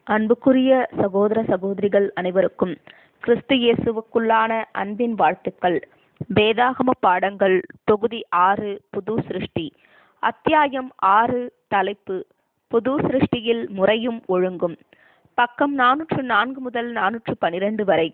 அன்புக்குரிய சகோதர சகோதரிகள் அனைவருக்கும் கிறிஸ்து இயேசுவுக்குள்ளான அன்பின் வாழ்த்துக்கள் வேதாகம பாடங்கள் தொகுதி ஆறு புது சிருஷ்டி அத்தியாயம் ஆறு தலைப்பு புது சிருஷ்டியில் முறையும் ஒழுங்கும் பக்கம் நானூற்று நான்கு முதல் நானூற்று பனிரெண்டு வரை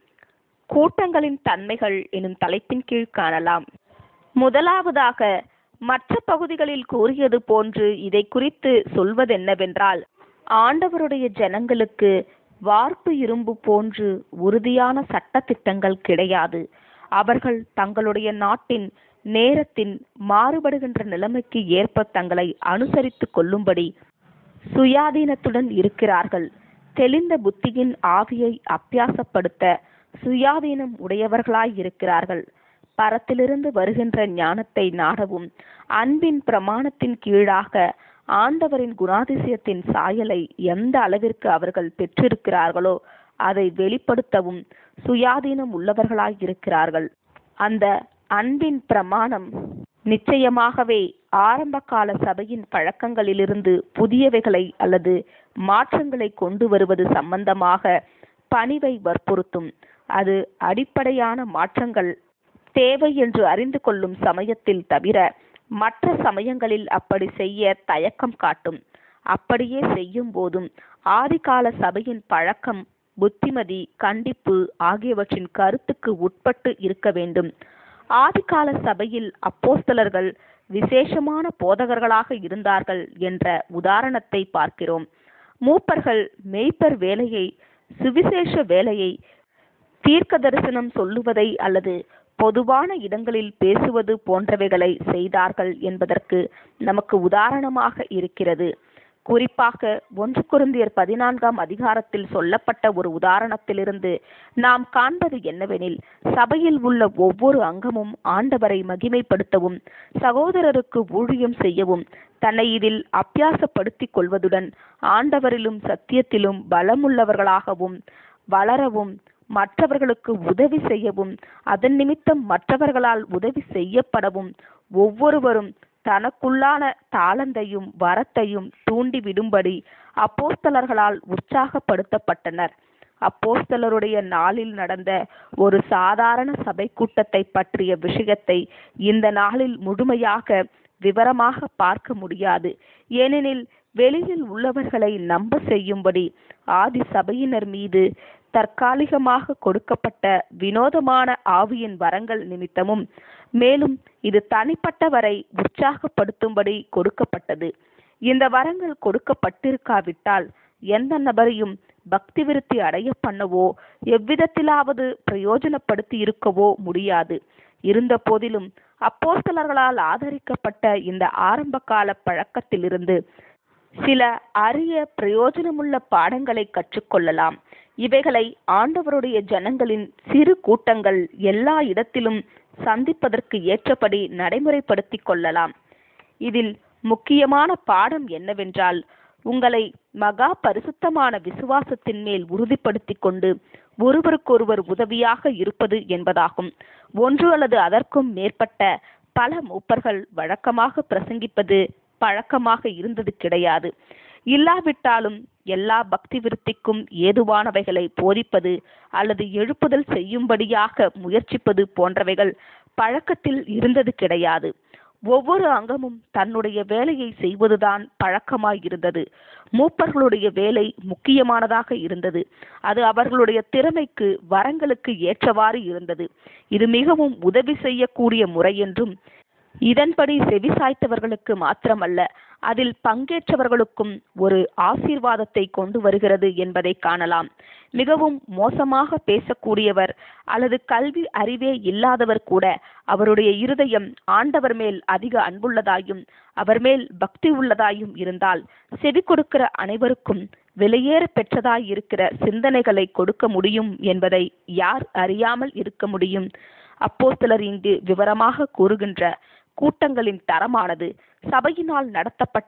கூட்டங்களின் தன்மைகள் எனும் தலைப்பின் கீழ் காணலாம் முதலாவதாக மற்ற பகுதிகளில் கூறியது போன்று இதை குறித்து சொல்வதென்னவென்றால் ஆண்டவருடைய ஜனங்களுக்கு வார்ப்பு இரும்பு போன்று உறுதியான சட்ட திட்டங்கள் கிடையாது அவர்கள் தங்களுடைய நாட்டின் நேரத்தின் மாறுபடுகின்ற நிலைமைக்கு ஏற்ப தங்களை அனுசரித்துக் கொள்ளும்படி சுயாதீனத்துடன் இருக்கிறார்கள் தெளிந்த புத்தியின் ஆவியை அப்பியாசப்படுத்த சுயாதீனம் உடையவர்களாய் இருக்கிறார்கள் பரத்திலிருந்து வருகின்ற ஞானத்தை நாடவும் அன்பின் பிரமாணத்தின் கீழாக ஆண்டவரின் குணாதிசயத்தின் சாயலை எந்த அளவிற்கு அவர்கள் பெற்றிருக்கிறார்களோ அதை வெளிப்படுத்தவும் சுயாதீனம் உள்ளவர்களாய் இருக்கிறார்கள் அந்த அன்பின் பிரமாணம் நிச்சயமாகவே ஆரம்ப கால சபையின் பழக்கங்களிலிருந்து புதியவைகளை அல்லது மாற்றங்களை கொண்டு வருவது சம்பந்தமாக பணிவை வற்புறுத்தும் அது அடிப்படையான மாற்றங்கள் தேவை என்று அறிந்து கொள்ளும் சமயத்தில் தவிர மற்ற சமயங்களில் அப்படி செய்ய தயக்கம் காட்டும் அப்படியே செய்யும் போதும் ஆதிகால சபையின் பழக்கம் புத்திமதி கண்டிப்பு ஆகியவற்றின் கருத்துக்கு உட்பட்டு இருக்க வேண்டும் ஆதிகால சபையில் அப்போஸ்தலர்கள் விசேஷமான போதகர்களாக இருந்தார்கள் என்ற உதாரணத்தை பார்க்கிறோம் மூப்பர்கள் மெய்ப்பர் வேலையை சுவிசேஷ வேலையை தீர்க்க தரிசனம் சொல்லுவதை அல்லது பொதுவான இடங்களில் பேசுவது போன்றவைகளை செய்தார்கள் என்பதற்கு நமக்கு உதாரணமாக இருக்கிறது குறிப்பாக ஒன்று குருந்தியர் பதினான்காம் அதிகாரத்தில் சொல்லப்பட்ட ஒரு உதாரணத்திலிருந்து நாம் காண்பது என்னவெனில் சபையில் உள்ள ஒவ்வொரு அங்கமும் ஆண்டவரை மகிமைப்படுத்தவும் சகோதரருக்கு ஊழியம் செய்யவும் தன்னை இதில் அப்பியாசப்படுத்திக் கொள்வதுடன் ஆண்டவரிலும் சத்தியத்திலும் பலமுள்ளவர்களாகவும் வளரவும் மற்றவர்களுக்கு உதவி செய்யவும் அதன் நிமித்தம் மற்றவர்களால் உதவி செய்யப்படவும் ஒவ்வொருவரும் தனக்குள்ளான தாளந்தையும் வரத்தையும் தூண்டிவிடும்படி அப்போஸ்தலர்களால் உற்சாகப்படுத்தப்பட்டனர் அப்போஸ்தலருடைய நாளில் நடந்த ஒரு சாதாரண சபை கூட்டத்தை பற்றிய விஷயத்தை இந்த நாளில் முழுமையாக விவரமாக பார்க்க முடியாது ஏனெனில் வெளியில் உள்ளவர்களை நம்ப செய்யும்படி ஆதி சபையினர் மீது தற்காலிகமாக கொடுக்கப்பட்ட வினோதமான ஆவியின் வரங்கள் நிமித்தமும் மேலும் இது தனிப்பட்டவரை உற்சாகப்படுத்தும்படி கொடுக்கப்பட்டது இந்த வரங்கள் கொடுக்கப்பட்டிருக்காவிட்டால் எந்த நபரையும் பக்தி விருத்தி அடைய பண்ணவோ எவ்விதத்திலாவது பிரயோஜனப்படுத்தி இருக்கவோ முடியாது இருந்த போதிலும் அப்போஸ்தலர்களால் ஆதரிக்கப்பட்ட இந்த ஆரம்ப கால பழக்கத்திலிருந்து சில அரிய பிரயோஜனமுள்ள பாடங்களை கற்றுக்கொள்ளலாம் இவைகளை ஆண்டவருடைய ஜனங்களின் சிறு கூட்டங்கள் எல்லா இடத்திலும் சந்திப்பதற்கு ஏற்றபடி நடைமுறைப்படுத்திக் கொள்ளலாம் இதில் முக்கியமான பாடம் என்னவென்றால் உங்களை மகா பரிசுத்தமான விசுவாசத்தின் மேல் உறுதிப்படுத்திக் கொண்டு ஒருவருக்கொருவர் உதவியாக இருப்பது என்பதாகும் ஒன்று அல்லது அதற்கும் மேற்பட்ட பல மூப்பர்கள் வழக்கமாக பிரசங்கிப்பது பழக்கமாக இருந்தது கிடையாது இல்லாவிட்டாலும் எல்லா பக்தி விருத்திக்கும் ஏதுவானவைகளை போதிப்பது அல்லது எழுப்புதல் செய்யும்படியாக முயற்சிப்பது போன்றவைகள் பழக்கத்தில் இருந்தது கிடையாது ஒவ்வொரு அங்கமும் தன்னுடைய வேலையை செய்வதுதான் பழக்கமாய் இருந்தது மூப்பர்களுடைய வேலை முக்கியமானதாக இருந்தது அது அவர்களுடைய திறமைக்கு வரங்களுக்கு ஏற்றவாறு இருந்தது இது மிகவும் உதவி செய்யக்கூடிய முறை என்றும் இதன்படி செவிசாய்த்தவர்களுக்கு மாத்திரமல்ல அதில் பங்கேற்றவர்களுக்கும் ஒரு ஆசீர்வாதத்தை கொண்டு வருகிறது என்பதை காணலாம் மிகவும் மோசமாக பேசக்கூடியவர் அல்லது கல்வி அறிவே இல்லாதவர் கூட அவருடைய இருதயம் ஆண்டவர் மேல் அதிக அன்புள்ளதாயும் அவர் மேல் பக்தி உள்ளதாயும் இருந்தால் செவி கொடுக்கிற அனைவருக்கும் விலையேற பெற்றதாய் இருக்கிற சிந்தனைகளை கொடுக்க முடியும் என்பதை யார் அறியாமல் இருக்க முடியும் அப்போ சிலர் இங்கு விவரமாக கூறுகின்ற கூட்டங்களின் தரமானது சபையினால் நடத்தப்பட்ட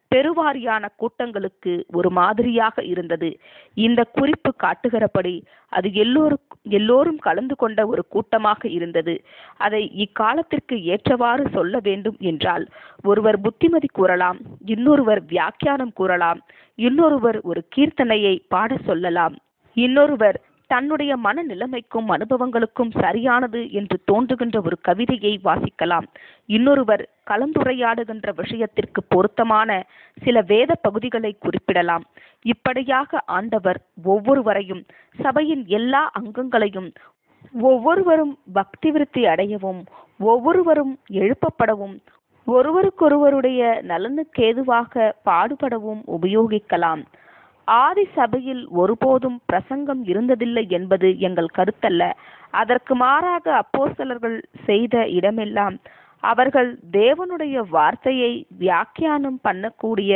பெருவாரியான கூட்டங்களுக்கு ஒரு மாதிரியாக இருந்தது இந்த குறிப்பு காட்டுகிறபடி அது எல்லோருக்கும் எல்லோரும் கலந்து கொண்ட ஒரு கூட்டமாக இருந்தது அதை இக்காலத்திற்கு ஏற்றவாறு சொல்ல வேண்டும் என்றால் ஒருவர் புத்திமதி கூறலாம் இன்னொருவர் வியாக்கியானம் கூறலாம் இன்னொருவர் ஒரு கீர்த்தனையை பாட சொல்லலாம் இன்னொருவர் தன்னுடைய மன நிலைமைக்கும் அனுபவங்களுக்கும் சரியானது என்று தோன்றுகின்ற ஒரு கவிதையை வாசிக்கலாம் இன்னொருவர் கலந்துரையாடுகின்ற விஷயத்திற்கு பொருத்தமான சில வேத பகுதிகளை குறிப்பிடலாம் இப்படியாக ஆண்டவர் ஒவ்வொருவரையும் சபையின் எல்லா அங்கங்களையும் ஒவ்வொருவரும் பக்தி விருத்தி அடையவும் ஒவ்வொருவரும் எழுப்பப்படவும் ஒருவருக்கொருவருடைய நலனுக்கேதுவாக பாடுபடவும் உபயோகிக்கலாம் ஆதி சபையில் ஒருபோதும் பிரசங்கம் இருந்ததில்லை என்பது எங்கள் கருத்தல்ல அதற்கு மாறாக அப்போஸ்தலர்கள் செய்த இடமெல்லாம் அவர்கள் தேவனுடைய வார்த்தையை வியாக்கியானம் பண்ணக்கூடிய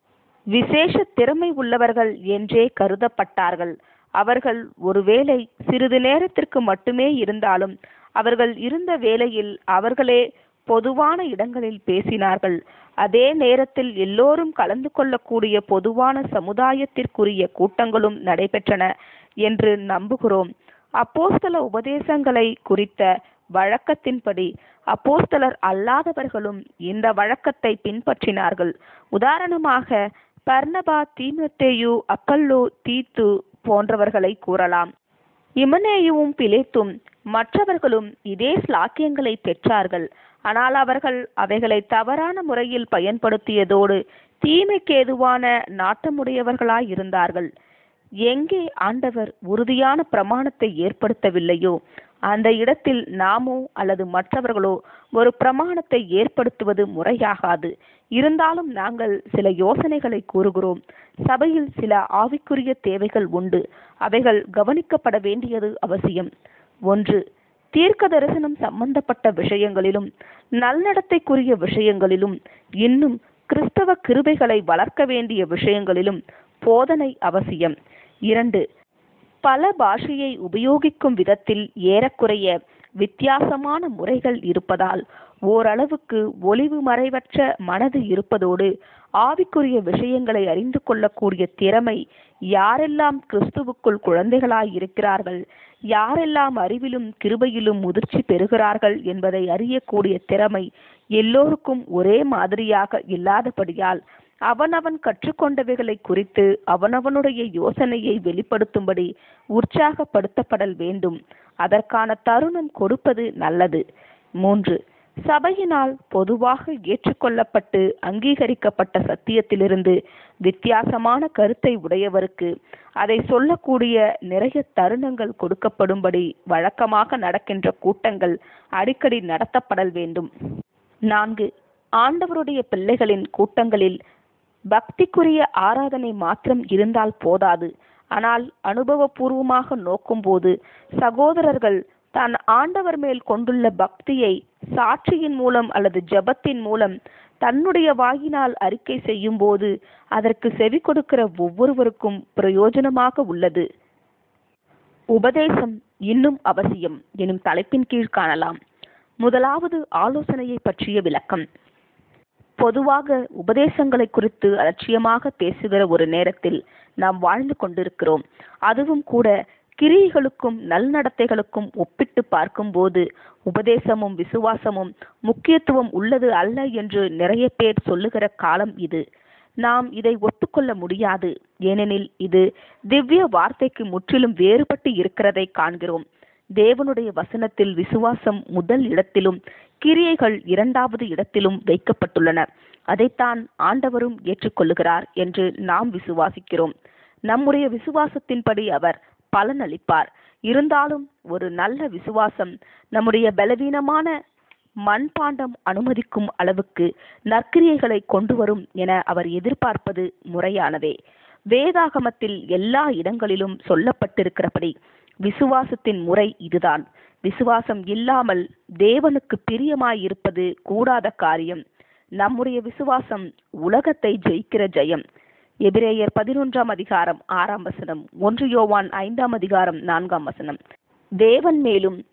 விசேஷ திறமை உள்ளவர்கள் என்றே கருதப்பட்டார்கள் அவர்கள் ஒருவேளை சிறிது நேரத்திற்கு மட்டுமே இருந்தாலும் அவர்கள் இருந்த வேளையில் அவர்களே பொதுவான இடங்களில் பேசினார்கள் அதே நேரத்தில் எல்லோரும் கலந்து கொள்ளக்கூடிய பொதுவான சமுதாயத்திற்குரிய கூட்டங்களும் நடைபெற்றன என்று நம்புகிறோம் அப்போஸ்தல உபதேசங்களை குறித்த வழக்கத்தின்படி அப்போஸ்தலர் அல்லாதவர்களும் இந்த வழக்கத்தை பின்பற்றினார்கள் உதாரணமாக பர்னபா தீமத்தேயு அப்பல்லோ தீத்து போன்றவர்களை கூறலாம் இமனேயுவும் பிலேத்தும் மற்றவர்களும் இதே ஸ்லாக்கியங்களை பெற்றார்கள் ஆனால் அவர்கள் அவைகளை தவறான முறையில் பயன்படுத்தியதோடு தீமைக்கு ஏதுவான நாட்டமுடையவர்களாய் இருந்தார்கள் எங்கே ஆண்டவர் உறுதியான பிரமாணத்தை ஏற்படுத்தவில்லையோ அந்த இடத்தில் நாமோ அல்லது மற்றவர்களோ ஒரு பிரமாணத்தை ஏற்படுத்துவது முறையாகாது இருந்தாலும் நாங்கள் சில யோசனைகளை கூறுகிறோம் சபையில் சில ஆவிக்குரிய தேவைகள் உண்டு அவைகள் கவனிக்கப்பட வேண்டியது அவசியம் ஒன்று தீர்க்க தரிசனம் சம்பந்தப்பட்ட விஷயங்களிலும் நல்நடத்தைக்குரிய விஷயங்களிலும் இன்னும் கிறிஸ்தவ கிருபைகளை வளர்க்க வேண்டிய விஷயங்களிலும் போதனை அவசியம் இரண்டு பல பாஷையை உபயோகிக்கும் விதத்தில் ஏறக்குறைய வித்தியாசமான முறைகள் இருப்பதால் ஓரளவுக்கு ஒளிவு மறைவற்ற மனது இருப்பதோடு ஆவிக்குரிய விஷயங்களை அறிந்து கொள்ளக்கூடிய திறமை யாரெல்லாம் கிறிஸ்துவுக்குள் குழந்தைகளாய் இருக்கிறார்கள் யாரெல்லாம் அறிவிலும் கிருபையிலும் முதிர்ச்சி பெறுகிறார்கள் என்பதை அறியக்கூடிய திறமை எல்லோருக்கும் ஒரே மாதிரியாக இல்லாதபடியால் அவனவன் கற்றுக்கொண்டவைகளை குறித்து அவனவனுடைய யோசனையை வெளிப்படுத்தும்படி உற்சாகப்படுத்தப்படல் வேண்டும் அதற்கான தருணம் கொடுப்பது நல்லது மூன்று சபையினால் பொதுவாக ஏற்றுக்கொள்ளப்பட்டு அங்கீகரிக்கப்பட்ட சத்தியத்திலிருந்து வித்தியாசமான கருத்தை உடையவருக்கு அதை சொல்லக்கூடிய நிறைய தருணங்கள் கொடுக்கப்படும்படி வழக்கமாக நடக்கின்ற கூட்டங்கள் அடிக்கடி நடத்தப்படல் வேண்டும் நான்கு ஆண்டவருடைய பிள்ளைகளின் கூட்டங்களில் பக்திக்குரிய ஆராதனை மாத்திரம் இருந்தால் போதாது ஆனால் அனுபவபூர்வமாக நோக்கும்போது சகோதரர்கள் தான் ஆண்டவர் மேல் கொண்டுள்ள பக்தியை சாட்சியின் மூலம் அல்லது ஜெபத்தின் மூலம் தன்னுடைய வாயினால் அறிக்கை செய்யும் போது அதற்கு செவி கொடுக்கிற ஒவ்வொருவருக்கும் பிரயோஜனமாக உள்ளது உபதேசம் இன்னும் அவசியம் எனும் தலைப்பின் கீழ் காணலாம் முதலாவது ஆலோசனையை பற்றிய விளக்கம் பொதுவாக உபதேசங்களை குறித்து அலட்சியமாக பேசுகிற ஒரு நேரத்தில் நாம் வாழ்ந்து கொண்டிருக்கிறோம் அதுவும் கூட கிரியைகளுக்கும் நல்நடத்தைகளுக்கும் ஒப்பிட்டு பார்க்கும்போது உபதேசமும் விசுவாசமும் முக்கியத்துவம் உள்ளது அல்ல என்று நிறைய பேர் சொல்லுகிற காலம் இது நாம் இதை ஒத்துக்கொள்ள முடியாது ஏனெனில் இது திவ்ய வார்த்தைக்கு முற்றிலும் வேறுபட்டு இருக்கிறதை காண்கிறோம் தேவனுடைய வசனத்தில் விசுவாசம் முதல் இடத்திலும் கிரியைகள் இரண்டாவது இடத்திலும் வைக்கப்பட்டுள்ளன அதைத்தான் ஆண்டவரும் ஏற்றுக்கொள்ளுகிறார் என்று நாம் விசுவாசிக்கிறோம் நம்முடைய விசுவாசத்தின்படி அவர் பலனளிப்பார் இருந்தாலும் ஒரு நல்ல விசுவாசம் நம்முடைய பலவீனமான மண்பாண்டம் அனுமதிக்கும் அளவுக்கு நற்கிரியைகளை கொண்டு வரும் என அவர் எதிர்பார்ப்பது முறையானதே வேதாகமத்தில் எல்லா இடங்களிலும் சொல்லப்பட்டிருக்கிறபடி விசுவாசத்தின் முறை இதுதான் விசுவாசம் இல்லாமல் தேவனுக்கு பிரியமாயிருப்பது கூடாத காரியம் நம்முடைய விசுவாசம் உலகத்தை ஜெயிக்கிற ஜெயம் எபிரேயர் பதினொன்றாம் அதிகாரம் ஆறாம் வசனம் ஒன்று யோவான் ஐந்தாம் அதிகாரம் நான்காம் வசனம் தேவன் மேலும்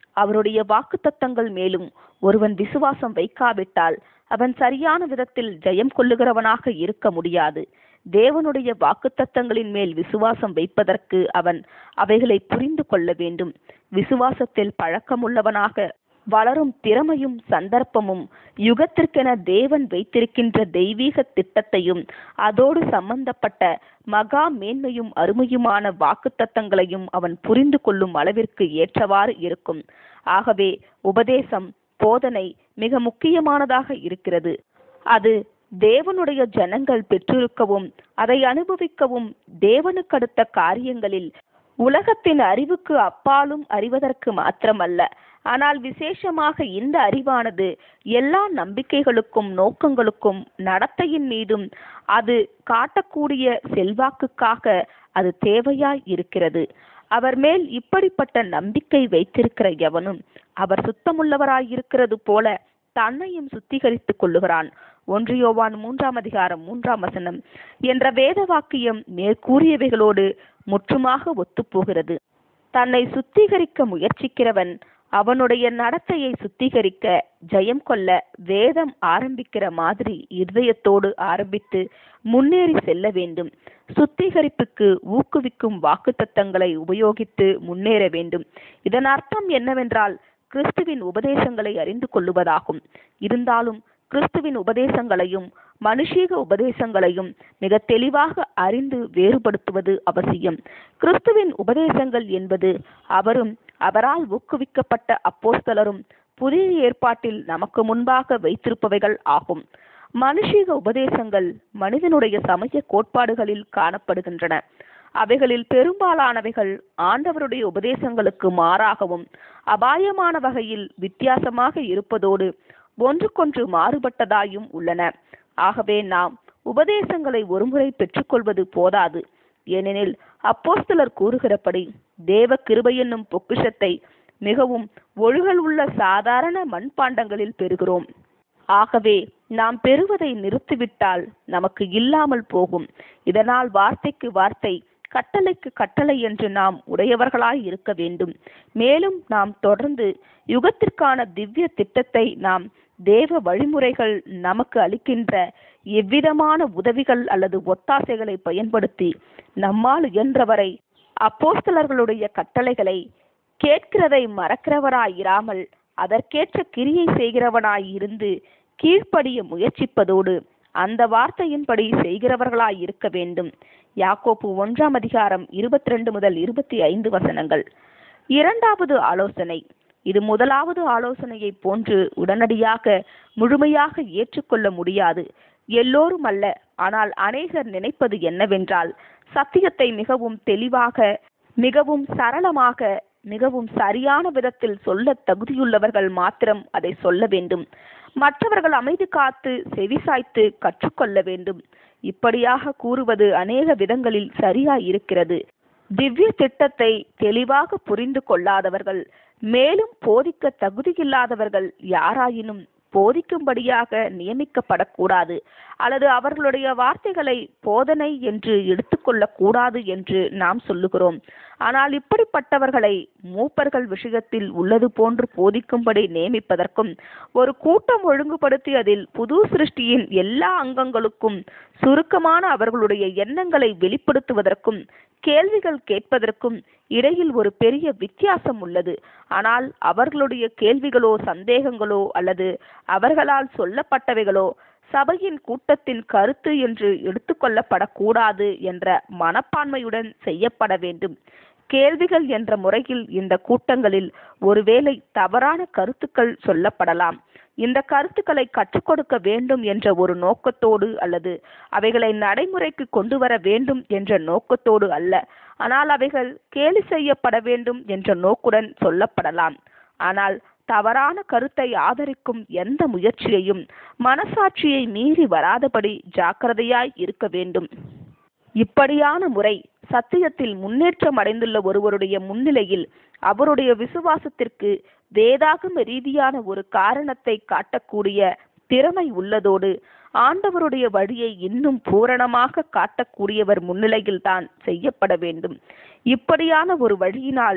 அவருடைய வாக்குத்தத்தங்கள் மேலும் ஒருவன் விசுவாசம் வைக்காவிட்டால் அவன் சரியான விதத்தில் ஜெயம் கொள்ளுகிறவனாக இருக்க முடியாது தேவனுடைய வாக்குத்தத்தங்களின் மேல் விசுவாசம் வைப்பதற்கு அவன் அவைகளை புரிந்து கொள்ள வேண்டும் விசுவாசத்தில் பழக்கமுள்ளவனாக வளரும் திறமையும் சந்தர்ப்பமும் யுகத்திற்கென தேவன் வைத்திருக்கின்ற தெய்வீக திட்டத்தையும் அதோடு சம்பந்தப்பட்ட மகா மேன்மையும் அருமையுமான வாக்குத்தத்தங்களையும் அவன் புரிந்து கொள்ளும் அளவிற்கு ஏற்றவாறு இருக்கும் ஆகவே உபதேசம் போதனை மிக முக்கியமானதாக இருக்கிறது அது தேவனுடைய ஜனங்கள் பெற்றிருக்கவும் அதை அனுபவிக்கவும் தேவனுக்கடுத்த காரியங்களில் உலகத்தின் அறிவுக்கு அப்பாலும் அறிவதற்கு மாத்திரமல்ல ஆனால் விசேஷமாக இந்த அறிவானது எல்லா நம்பிக்கைகளுக்கும் நோக்கங்களுக்கும் நடத்தையின் மீதும் அது காட்டக்கூடிய செல்வாக்குக்காக அது தேவையாய் இருக்கிறது அவர் மேல் இப்படிப்பட்ட நம்பிக்கை வைத்திருக்கிற எவனும் அவர் சுத்தமுள்ளவராயிருக்கிறது போல தன்னையும் சுத்திகரித்துக் கொள்ளுகிறான் ஒன்றியோவான் மூன்றாம் அதிகாரம் மூன்றாம் வசனம் என்ற வேத வாக்கியம் மேற்கூறியவைகளோடு முற்றுமாக ஒத்துப்போகிறது தன்னை சுத்திகரிக்க முயற்சிக்கிறவன் அவனுடைய நடத்தையை சுத்திகரிக்க ஜெயம் கொள்ள வேதம் ஆரம்பிக்கிற மாதிரி இருதயத்தோடு ஆரம்பித்து முன்னேறி செல்ல வேண்டும் சுத்திகரிப்புக்கு ஊக்குவிக்கும் வாக்குத்தத்தங்களை உபயோகித்து முன்னேற வேண்டும் இதன் அர்த்தம் என்னவென்றால் கிறிஸ்துவின் உபதேசங்களை அறிந்து கொள்ளுவதாகும் இருந்தாலும் கிறிஸ்துவின் உபதேசங்களையும் மனுஷீக உபதேசங்களையும் மிக தெளிவாக அறிந்து வேறுபடுத்துவது அவசியம் கிறிஸ்துவின் உபதேசங்கள் என்பது அவரும் அவரால் ஊக்குவிக்கப்பட்ட அப்போஸ்தலரும் புதிய ஏற்பாட்டில் நமக்கு முன்பாக வைத்திருப்பவைகள் ஆகும் மனுஷீக உபதேசங்கள் மனிதனுடைய சமய கோட்பாடுகளில் காணப்படுகின்றன அவைகளில் பெரும்பாலானவைகள் ஆண்டவருடைய உபதேசங்களுக்கு மாறாகவும் அபாயமான வகையில் வித்தியாசமாக இருப்பதோடு ஒன்றுக்கொன்று மாறுபட்டதாயும் உள்ளன ஆகவே நாம் உபதேசங்களை ஒருமுறை பெற்றுக்கொள்வது போதாது ஏனெனில் அப்போஸ்தலர் கூறுகிறபடி தேவ கிருபை என்னும் பொக்கிஷத்தை மிகவும் ஒழுகல் உள்ள சாதாரண மண்பாண்டங்களில் பெறுகிறோம் ஆகவே நாம் பெறுவதை நிறுத்திவிட்டால் நமக்கு இல்லாமல் போகும் இதனால் வார்த்தைக்கு வார்த்தை கட்டளைக்கு கட்டளை என்று நாம் உடையவர்களாய் இருக்க வேண்டும் மேலும் நாம் தொடர்ந்து யுகத்திற்கான திவ்ய திட்டத்தை நாம் தேவ வழிமுறைகள் நமக்கு அளிக்கின்ற எவ்விதமான உதவிகள் அல்லது ஒத்தாசைகளை பயன்படுத்தி நம்மால் இயன்றவரை அப்போஸ்தலர்களுடைய கட்டளைகளை கேட்கிறதை மறக்கிறவராயிராமல் அதற்கேற்ற கிரியை செய்கிறவனாய் இருந்து கீழ்ப்படிய முயற்சிப்பதோடு அந்த வார்த்தையின்படி செய்கிறவர்களாய் இருக்க வேண்டும் யாக்கோப்பு ஒன்றாம் அதிகாரம் இருபத்தி ரெண்டு முதல் இருபத்தி ஐந்து வசனங்கள் இரண்டாவது ஆலோசனை இது முதலாவது ஆலோசனையை போன்று உடனடியாக முழுமையாக ஏற்றுக்கொள்ள முடியாது எல்லோரும் அல்ல ஆனால் அநேகர் நினைப்பது என்னவென்றால் சத்தியத்தை மிகவும் தெளிவாக மிகவும் சரளமாக மிகவும் சரியான விதத்தில் சொல்ல தகுதியுள்ளவர்கள் மாத்திரம் அதை சொல்ல வேண்டும் மற்றவர்கள் அமைதி காத்து செவிசாய்த்து கற்றுக்கொள்ள வேண்டும் இப்படியாக கூறுவது அநேக விதங்களில் சரியாய் இருக்கிறது திவ்ய திட்டத்தை தெளிவாக புரிந்து கொள்ளாதவர்கள் மேலும் போதிக்க தகுதியில்லாதவர்கள் யாராயினும் போதிக்கும்படியாக நியமிக்கப்படக்கூடாது அல்லது அவர்களுடைய வார்த்தைகளை போதனை என்று எடுத்துக்கொள்ளக் கூடாது என்று நாம் சொல்லுகிறோம் ஆனால் இப்படிப்பட்டவர்களை மூப்பர்கள் விஷயத்தில் உள்ளது போன்று போதிக்கும்படி நியமிப்பதற்கும் ஒரு கூட்டம் ஒழுங்குபடுத்தி அதில் புது சிருஷ்டியின் எல்லா அங்கங்களுக்கும் சுருக்கமான அவர்களுடைய எண்ணங்களை வெளிப்படுத்துவதற்கும் கேள்விகள் கேட்பதற்கும் இடையில் ஒரு பெரிய வித்தியாசம் உள்ளது ஆனால் அவர்களுடைய கேள்விகளோ சந்தேகங்களோ அல்லது அவர்களால் சொல்லப்பட்டவைகளோ சபையின் கூட்டத்தின் கருத்து என்று எடுத்துக்கொள்ளப்படக்கூடாது என்ற மனப்பான்மையுடன் செய்யப்பட வேண்டும் கேள்விகள் என்ற முறையில் இந்த கூட்டங்களில் ஒருவேளை தவறான கருத்துக்கள் சொல்லப்படலாம் இந்த கருத்துக்களை கற்றுக் கொடுக்க வேண்டும் என்ற ஒரு நோக்கத்தோடு அல்லது அவைகளை நடைமுறைக்கு கொண்டு வர வேண்டும் என்ற நோக்கத்தோடு அல்ல ஆனால் அவைகள் கேலி செய்யப்பட வேண்டும் என்ற நோக்குடன் சொல்லப்படலாம் ஆனால் தவறான கருத்தை ஆதரிக்கும் எந்த முயற்சியையும் மனசாட்சியை மீறி வராதபடி ஜாக்கிரதையாய் இருக்க வேண்டும் இப்படியான முறை சத்தியத்தில் முன்னேற்றம் அடைந்துள்ள ஒருவருடைய முன்னிலையில் அவருடைய விசுவாசத்திற்கு வேதாகம ரீதியான ஒரு காரணத்தை காட்டக்கூடிய திறமை உள்ளதோடு ஆண்டவருடைய வழியை இன்னும் பூரணமாக காட்டக்கூடியவர் முன்னிலையில் தான் செய்யப்பட வேண்டும் இப்படியான ஒரு வழியினால்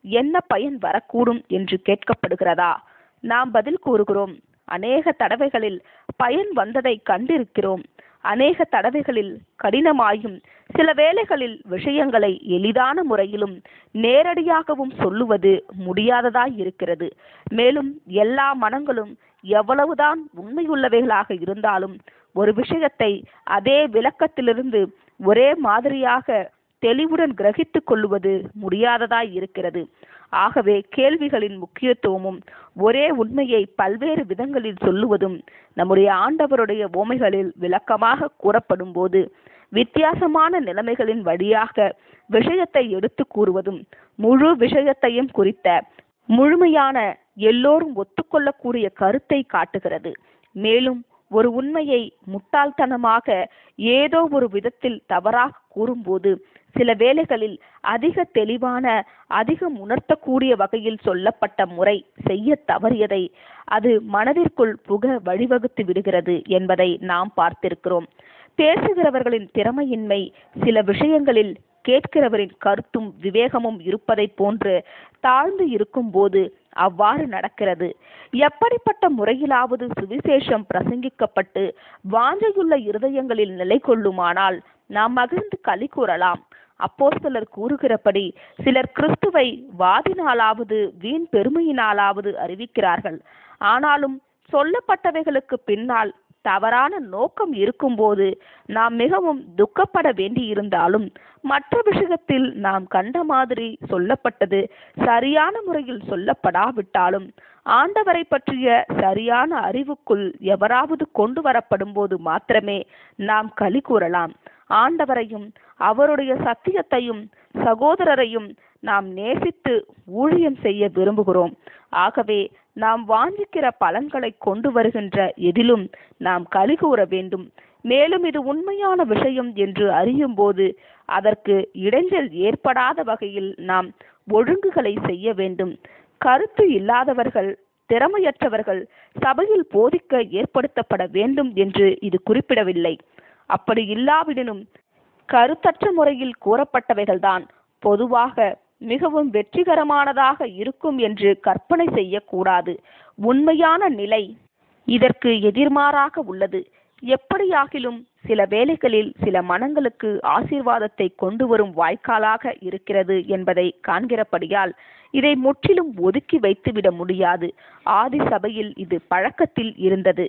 என்ன பயன் வரக்கூடும் என்று கேட்கப்படுகிறதா நாம் பதில் கூறுகிறோம் அநேக தடவைகளில் பயன் வந்ததை கண்டிருக்கிறோம் அநேக தடவைகளில் கடினமாயும் சில வேளைகளில் விஷயங்களை எளிதான முறையிலும் நேரடியாகவும் சொல்லுவது முடியாததாய் இருக்கிறது மேலும் எல்லா மனங்களும் எவ்வளவுதான் உண்மையுள்ளவைகளாக இருந்தாலும் ஒரு விஷயத்தை அதே விளக்கத்திலிருந்து ஒரே மாதிரியாக தெளிவுடன் கிரகித்துக் கொள்ளுவது முடியாததாய் இருக்கிறது ஆகவே கேள்விகளின் முக்கியத்துவமும் ஒரே உண்மையை பல்வேறு விதங்களில் சொல்லுவதும் நம்முடைய ஆண்டவருடைய ஓமைகளில் விளக்கமாக கூறப்படும் போது வித்தியாசமான நிலைமைகளின் வழியாக விஷயத்தை எடுத்து கூறுவதும் முழு விஷயத்தையும் குறித்த முழுமையான எல்லோரும் ஒத்துக்கொள்ளக்கூடிய கருத்தை காட்டுகிறது மேலும் ஒரு உண்மையை முட்டாள்தனமாக ஏதோ ஒரு விதத்தில் தவறாக கூறும்போது சில வேளைகளில் அதிக தெளிவான அதிகம் உணர்த்தக்கூடிய வகையில் சொல்லப்பட்ட முறை செய்ய தவறியதை அது மனதிற்குள் புக வழிவகுத்து விடுகிறது என்பதை நாம் பார்த்திருக்கிறோம் பேசுகிறவர்களின் திறமையின்மை சில விஷயங்களில் கேட்கிறவரின் கருத்தும் விவேகமும் இருப்பதைப் போன்று தாழ்ந்து இருக்கும்போது அவ்வாறு நடக்கிறது எப்படிப்பட்ட முறையிலாவது சுவிசேஷம் பிரசங்கிக்கப்பட்டு வாஞ்சையுள்ள இருதயங்களில் நிலை கொள்ளுமானால் நாம் மகிழ்ந்து களி கூறலாம் அப்போஸ்தலர் கூறுகிறபடி சிலர் கிறிஸ்துவை வாதினாலாவது வீண் பெருமையினாலாவது அறிவிக்கிறார்கள் ஆனாலும் சொல்லப்பட்டவைகளுக்கு பின்னால் தவறான நோக்கம் இருக்கும்போது நாம் மிகவும் துக்கப்பட வேண்டியிருந்தாலும் மற்ற விஷயத்தில் நாம் கண்ட மாதிரி சொல்லப்பட்டது சரியான முறையில் சொல்லப்படாவிட்டாலும் ஆண்டவரை பற்றிய சரியான அறிவுக்குள் எவராவது கொண்டு வரப்படும் போது மாத்திரமே நாம் களி கூறலாம் ஆண்டவரையும் அவருடைய சத்தியத்தையும் சகோதரரையும் நாம் நேசித்து ஊழியம் செய்ய விரும்புகிறோம் ஆகவே நாம் வாஞ்சிக்கிற பலன்களை கொண்டு வருகின்ற எதிலும் நாம் களி கூற வேண்டும் மேலும் இது உண்மையான விஷயம் என்று அறியும் போது அதற்கு இடைஞ்சல் ஏற்படாத வகையில் நாம் ஒழுங்குகளை செய்ய வேண்டும் கருத்து இல்லாதவர்கள் திறமையற்றவர்கள் சபையில் போதிக்க ஏற்படுத்தப்பட வேண்டும் என்று இது குறிப்பிடவில்லை அப்படி இல்லாவிடனும் கருத்தற்ற முறையில் கூறப்பட்டவைகள்தான் பொதுவாக மிகவும் வெற்றிகரமானதாக இருக்கும் என்று கற்பனை செய்யக்கூடாது உண்மையான நிலை இதற்கு எதிர்மாறாக உள்ளது எப்படியாகிலும் சில வேளைகளில் சில மனங்களுக்கு ஆசீர்வாதத்தை கொண்டு வரும் வாய்க்காலாக இருக்கிறது என்பதை காண்கிறபடியால் இதை முற்றிலும் ஒதுக்கி வைத்துவிட முடியாது ஆதி சபையில் இது பழக்கத்தில் இருந்தது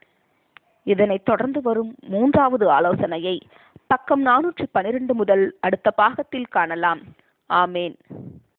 இதனைத் தொடர்ந்து வரும் மூன்றாவது ஆலோசனையை பக்கம் நானூற்றி பனிரெண்டு முதல் அடுத்த பாகத்தில் காணலாம் ஆமேன்